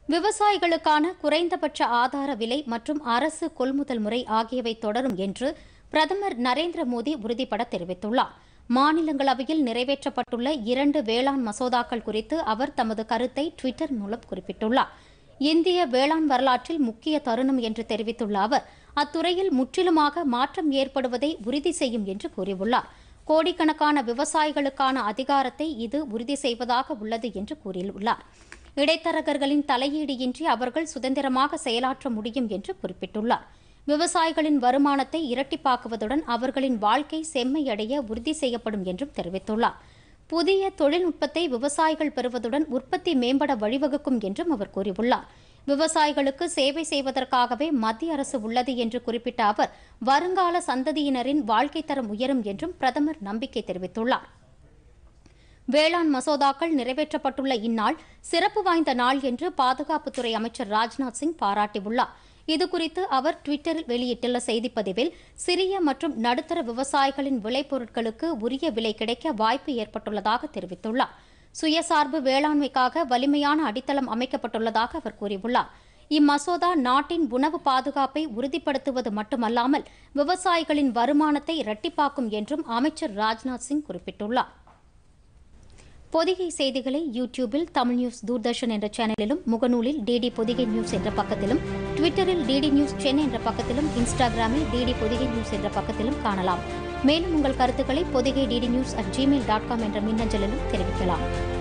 விவசாயிகளுக்கான குறைந்தபட்ச ஆதார விலை மற்றும் அரசு கொள்முதல் முறை ஆகியவை தொடரும் என்று பிரதமர் நரேந்திர மோடி உறுதிபட தெரிவித்துள்ளார் மாநிலங்களவையில் நிறைவேற்றப்பட்டுள்ள இரண்டு வேளாண் மசோதாக்கள் குறித்து அவர் தமது கருத்தை டுவிட்டர் மூலம் குறிப்பிட்டுள்ளார் இந்திய வேளாண் வரலாற்றில் முக்கிய தருணம் என்று தெரிவித்துள்ள அவர் அத்துறையில் முற்றிலுமாக மாற்றம் ஏற்படுவதை உறுதி செய்யும் என்று கூறியுள்ளார் கோடிக்கணக்கான விவசாயிகளுக்கான அதிகாரத்தை இது உறுதி செய்வதாக உள்ளது என்று கூறியுள்ளார் இடைத்தரகர்களின் தலையீடு இன்றி அவர்கள் சுதந்திரமாக செயலாற்ற முடியும் என்று குறிப்பிட்டுள்ளார் விவசாயிகளின் வருமானத்தை இரட்டிப்பாக்குவதுடன் அவர்களின் வாழ்க்கை செம்மையடைய உறுதி செய்யப்படும் என்றும் தெரிவித்துள்ளார் புதிய தொழில்நுட்பத்தை விவசாயிகள் பெறுவதுடன் உற்பத்தி மேம்பட வழிவகுக்கும் என்றும் அவர் கூறியுள்ளார் விவசாயிகளுக்கு சேவை செய்வதற்காகவே மத்திய அரசு உள்ளது என்று குறிப்பிட்ட அவர் வருங்கால சந்ததியினரின் வாழ்க்கை தரம் உயரும் என்றும் பிரதமர் நம்பிக்கை தெரிவித்துள்ளார் வேளாண் மசோதாக்கள் நிறைவேற்றப்பட்டுள்ள இந்நாள் சிறப்பு வாய்ந்த நாள் என்று பாதுகாப்புத்துறை அமைச்சர் ராஜ்நாத் சிங் பாராட்டியுள்ளார் இதுகுறித்து அவர் டுவிட்டரில் வெளியிட்டுள்ள செய்திப்பதிவில் சிறிய மற்றும் நடுத்தர விவசாயிகளின் விளைபொருட்களுக்கு உரிய விலை கிடைக்க வாய்ப்பு ஏற்பட்டுள்ளதாக தெரிவித்துள்ளார் சுயசார்பு வேளாண்மைக்காக வலிமையான அடித்தளம் அமைக்கப்பட்டுள்ளதாக அவர் கூறியுள்ளார் இம்மசோதா நாட்டின் உணவு பாதுகாப்பை உறுதிப்படுத்துவது மட்டுமல்லாமல் விவசாயிகளின் வருமானத்தை இரட்டிப்பாக்கும் என்றும் அமைச்சர் ராஜ்நாத் சிங் குறிப்பிட்டுள்ளார் பொதிகை செய்திகளை யூடியூபில் தமிழ் நியூஸ் தூர்தர்ஷன் என்ற சேனலிலும் முகநூலில் டிடி பொதிகை நியூஸ் என்ற பக்கத்திலும் ட்விட்டரில் டிடி நியூஸ் சென்னை என்ற பக்கத்திலும் இன்ஸ்டாகிராமில் டிடி பொதிகை நியூஸ் என்ற பக்கத்திலும் காணலாம் மேலும் உங்கள் கருத்துக்களை Podhigai DD news at Gmail dot com என்ற மின்னஞ்சலிலும் தெரிவிக்கலாம்